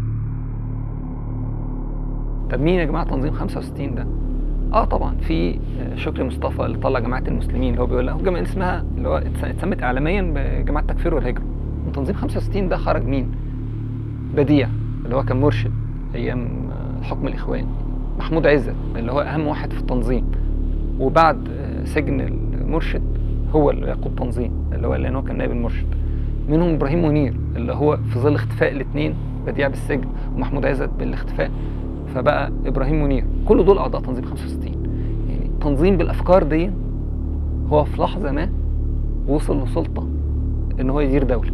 طب مين يا جماعه تنظيم 65 ده؟ اه طبعا في آه، شكري مصطفى اللي طلع جماعه المسلمين اللي هو بيقول لها جماعه اسمها اللي هو اتس- اتسمت اعلاميا بجماعه التكفير والهجره من تنظيم 65 ده خرج مين؟ بديع اللي هو كان مرشد ايام آه، حكم الاخوان محمود عزت اللي هو اهم واحد في التنظيم وبعد آه، سجن المرشد هو اللي يقود تنظيم اللي هو لان هو كان نائب المرشد منهم ابراهيم منير اللي هو في ظل اختفاء الاثنين بديع بالسجن ومحمود عزت بالاختفاء فبقى ابراهيم منير كل دول اعضاء تنظيم 65 يعني تنظيم بالافكار دي هو في لحظه ما وصل لسلطه ان هو يدير دوله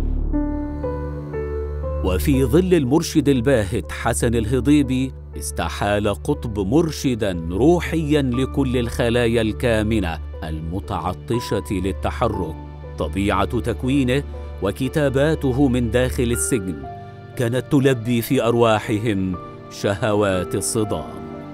وفي ظل المرشد الباهت حسن الهضيبي استحال قطب مرشدا روحيا لكل الخلايا الكامنه المتعطشه للتحرك طبيعه تكوينه وكتاباته من داخل السجن كانت تلبي في ارواحهم شهوات الصدام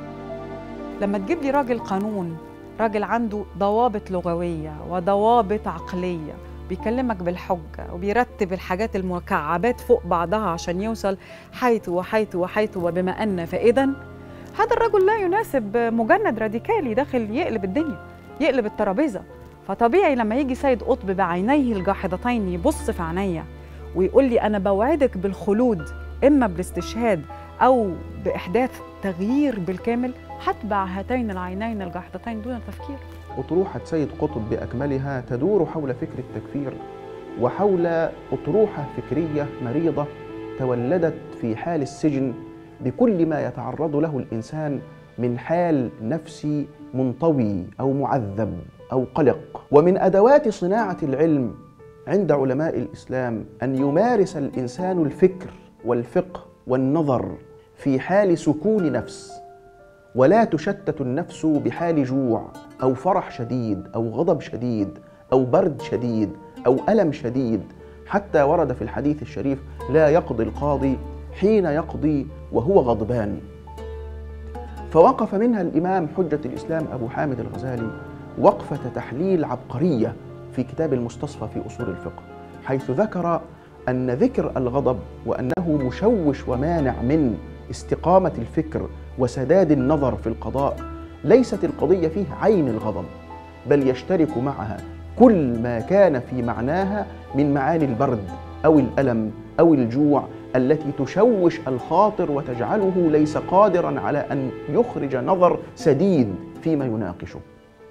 لما تجيب لي راجل قانون راجل عنده ضوابط لغوية وضوابط عقلية بيكلمك بالحجة وبيرتب الحاجات المكعبات فوق بعضها عشان يوصل حيث وحيث وحيث وبما أن فإذا هذا الرجل لا يناسب مجند راديكالي داخل يقلب الدنيا يقلب الترابيزة فطبيعي لما يجي سيد قطب بعينيه الجاحظتين يبص في عينيا ويقول لي أنا بوعدك بالخلود إما بالاستشهاد أو بإحداث تغيير بالكامل هتبع هاتين العينين الجاحظتين دون تفكير أطروحة سيد قطب بأكملها تدور حول فكر التكفير وحول أطروحة فكرية مريضة تولدت في حال السجن بكل ما يتعرض له الإنسان من حال نفسي منطوي أو معذب أو قلق ومن أدوات صناعة العلم عند علماء الإسلام أن يمارس الإنسان الفكر والفقه والنظر في حال سكون نفس ولا تشتت النفس بحال جوع او فرح شديد او غضب شديد او برد شديد او الم شديد حتى ورد في الحديث الشريف لا يقضي القاضي حين يقضي وهو غضبان فوقف منها الامام حجه الاسلام ابو حامد الغزالي وقفه تحليل عبقريه في كتاب المستصفى في اصول الفقه حيث ذكر ان ذكر الغضب وانه مشوش ومانع من استقامه الفكر وسداد النظر في القضاء ليست القضيه فيه عين الغضب بل يشترك معها كل ما كان في معناها من معاني البرد او الالم او الجوع التي تشوش الخاطر وتجعله ليس قادرا على ان يخرج نظر سديد فيما يناقشه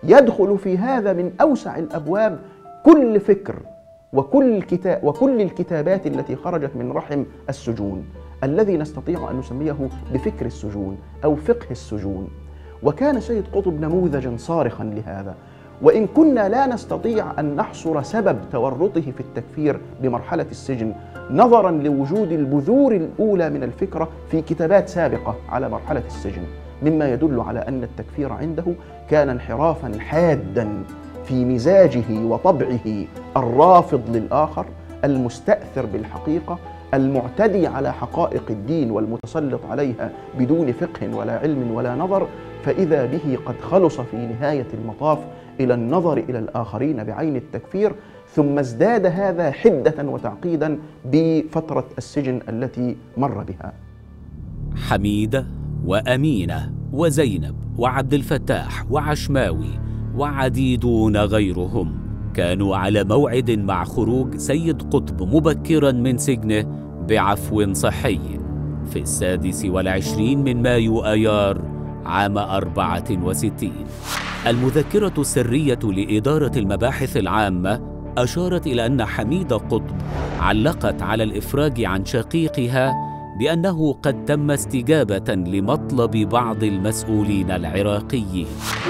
يدخل في هذا من أوسع الأبواب كل فكر وكل كتاب وكل الكتابات التي خرجت من رحم السجون الذي نستطيع أن نسميه بفكر السجون أو فقه السجون وكان سيد قطب نموذجا صارخا لهذا وإن كنا لا نستطيع أن نحصر سبب تورطه في التكفير بمرحلة السجن نظرا لوجود البذور الأولى من الفكرة في كتابات سابقة على مرحلة السجن مما يدل على أن التكفير عنده كان انحرافا حادا في مزاجه وطبعه الرافض للآخر المستأثر بالحقيقة المعتدي على حقائق الدين والمتسلط عليها بدون فقه ولا علم ولا نظر فإذا به قد خلص في نهاية المطاف إلى النظر إلى الآخرين بعين التكفير ثم ازداد هذا حدة وتعقيدا بفترة السجن التي مر بها حميدة وأمينة وزينب وعبد الفتاح وعشماوي وعديدون غيرهم كانوا على موعد مع خروج سيد قطب مبكرا من سجنه بعفو صحي في السادس والعشرين من مايو آيار عام أربعة وستين المذكرة السرية لإدارة المباحث العامة أشارت إلى أن حميدة قطب علقت على الإفراج عن شقيقها بأنه قد تم استجابة لمطلب بعض المسؤولين العراقيين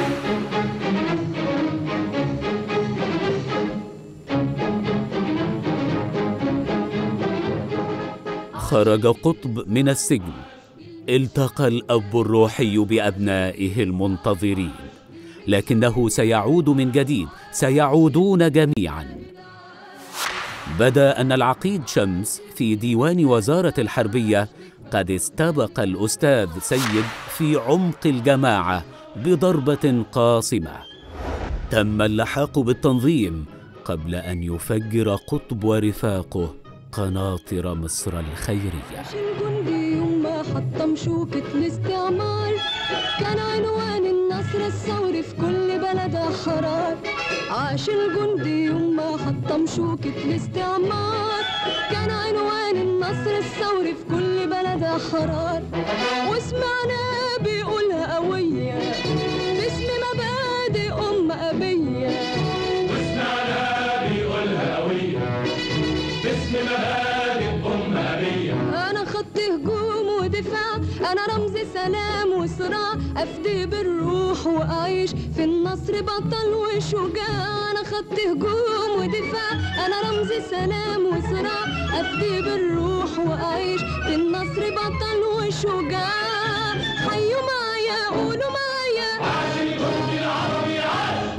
خرج قطب من السجن التقى الأب الروحي بأبنائه المنتظرين لكنه سيعود من جديد سيعودون جميعا بدا أن العقيد شمس في ديوان وزارة الحربية قد استبق الأستاذ سيد في عمق الجماعة بضربة قاصمة تم اللحاق بالتنظيم قبل أن يفجر قطب ورفاقه قناطر مصر الخيرية الجندي يوم ما حطم شوكة الاستعمار كان عنوان النصر الثوري في كل بلد حرار عاش الجندي يوم ما حطم شوكة الاستعمار كان عنوان النصر الثوري في كل بلد حرار وسمعنا بيقولها قوية باسم مبادئ أم أبية وسمعنا بيقولها قوية باسم مبادئ أم أبية أنا خط هجوم ودفاع أنا رمز سلام وصراع أفدي بالروح وأعيش في النصر بطل وشجاع أنا خط هجوم ودفاع أنا رمز سلام وصراع أفدي بالروح وأعيش في النصر بطل وشجاع حيوا معايا قولوا معايا عاش الجندي العربي عاش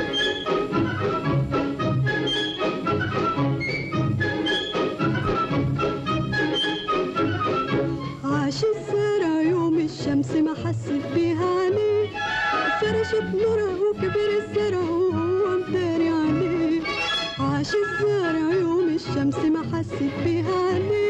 عاش الزرع يوم الشمس ما حست بيها عليه فرشت نورها وكبر الزرع وهو مداري عليه عاش الزرع يوم الشمس ما حست بيها عليه